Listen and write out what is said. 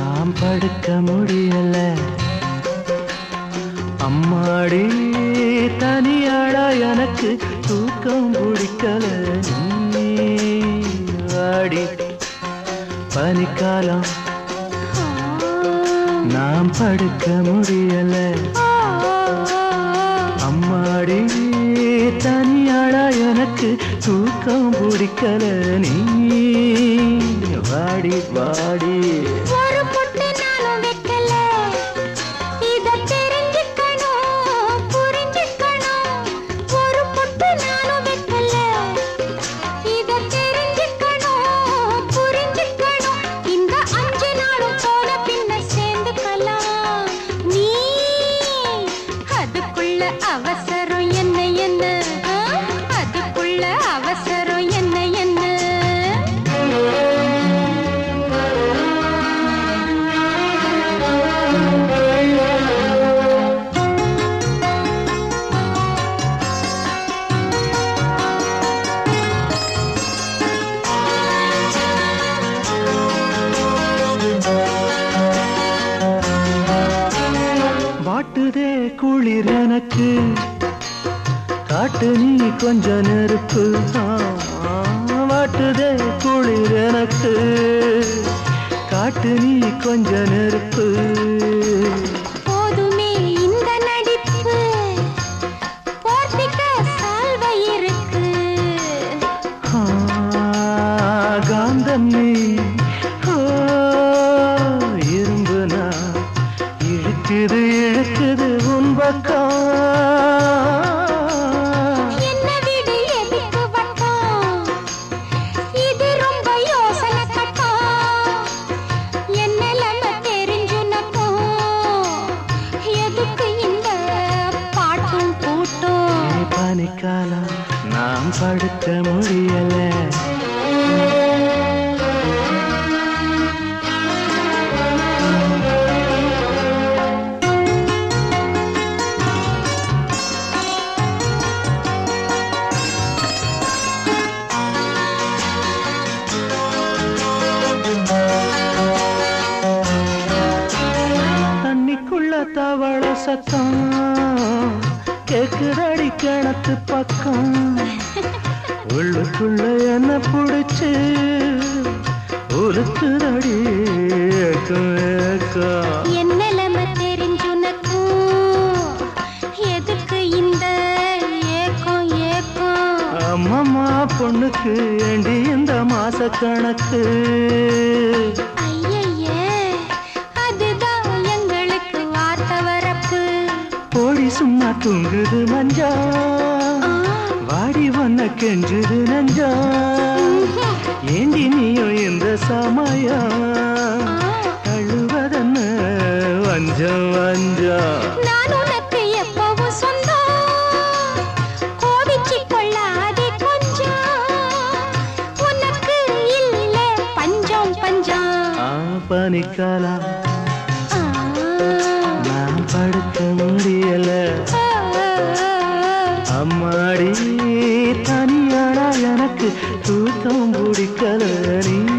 நாம் படுக்க முடியல அம்மாடி தனியாடா எனக்கு தூக்கம் பிடிக்கல நீ வாடி பனிக்காலம் நாம் படுக்க முடியல அம்மாடி தனியாடா எனக்கு தூக்கம் பிடிக்கல நீ வாடி வாடி ஒரு பொட்டு நானும் வைக்கல இத தெரிஞ்சுக்கணும் புரிஞ்சுக்கணும் ஒரு பொட்டு நானும் வைக்கல இத தெரிஞ்சுக்கணும் புரிஞ்சுக்கணும் இந்த அஞ்சு நாளும் போன பின்ன சேர்ந்துக்கலாம் நீ அதுக்குள்ள அவசரம் என்ன என்ன ஆ? அதுக்குள்ள அவசரம் என்ன என்ன வாட்டுதே குளிர் எனக்கு காட்டு நீ கொஞ்ச நெருப்பு ஆ, வாட்டுதே குளிர் எனக்கு காட்டு நீ கொஞ்ச நெருப்பு போதுமே இந்த நடிப்பு போர்த்திக்க சால்வை இருக்கு ஆ, காந்தம் நீ ஓ, இரும்பு நான் இழுக்குது இழுக்குது உன் பக்கம் என்ன விடு எதுக்கு வட்டம் இது ரொம்ப யோசனை கட்டம் என் நிலைமை தெரிஞ்சுனக்கும் எதுக்கு இந்த பாட்டும் கூட்டம் பனிக்காலம் நாம் படுக்க முடியல தண்ணிக்குள்ள தவள சத்தம் கேக்குதடி கிணத்து பக்கம் உள்ளுக்குள்ள என்ன புடிச்சு உருத்துதடி ஏக்கம் ஏக்கம் என் நிலைமை தெரிஞ்சுனக்கும் எதுக்கு இந்த ஏக்கம் ஏக்கம் அம்மம்மா பொண்ணுக்கு ஏண்டி இந்த மாச கணக்கு ஐயையே அதுதான் எங்களுக்கு வார்த்தை வரப்பு போடி சும்மா தூங்குது மஞ்சா ஆ, வாடி வண்ண கெஞ்சுது நஞ்சா ம்ஹும். ஏண்டி நீயும் இந்த சமயம் ஆ, அழுவதன்னு வஞ்சம் வஞ்சம் நான் உனக்கு எப்பவும் சொந்தம் கோபிச்சுக் கொள்ளாதே கொஞ்சம் உனக்கு இல்ல பஞ்சம் பஞ்சம் ஆ பனிக்காலம் ஆ, நான் படுக்க முடியல ஆ, அம்மாடி தனியாடா எனக்கு தூக்கம் பிடிக்கல நீ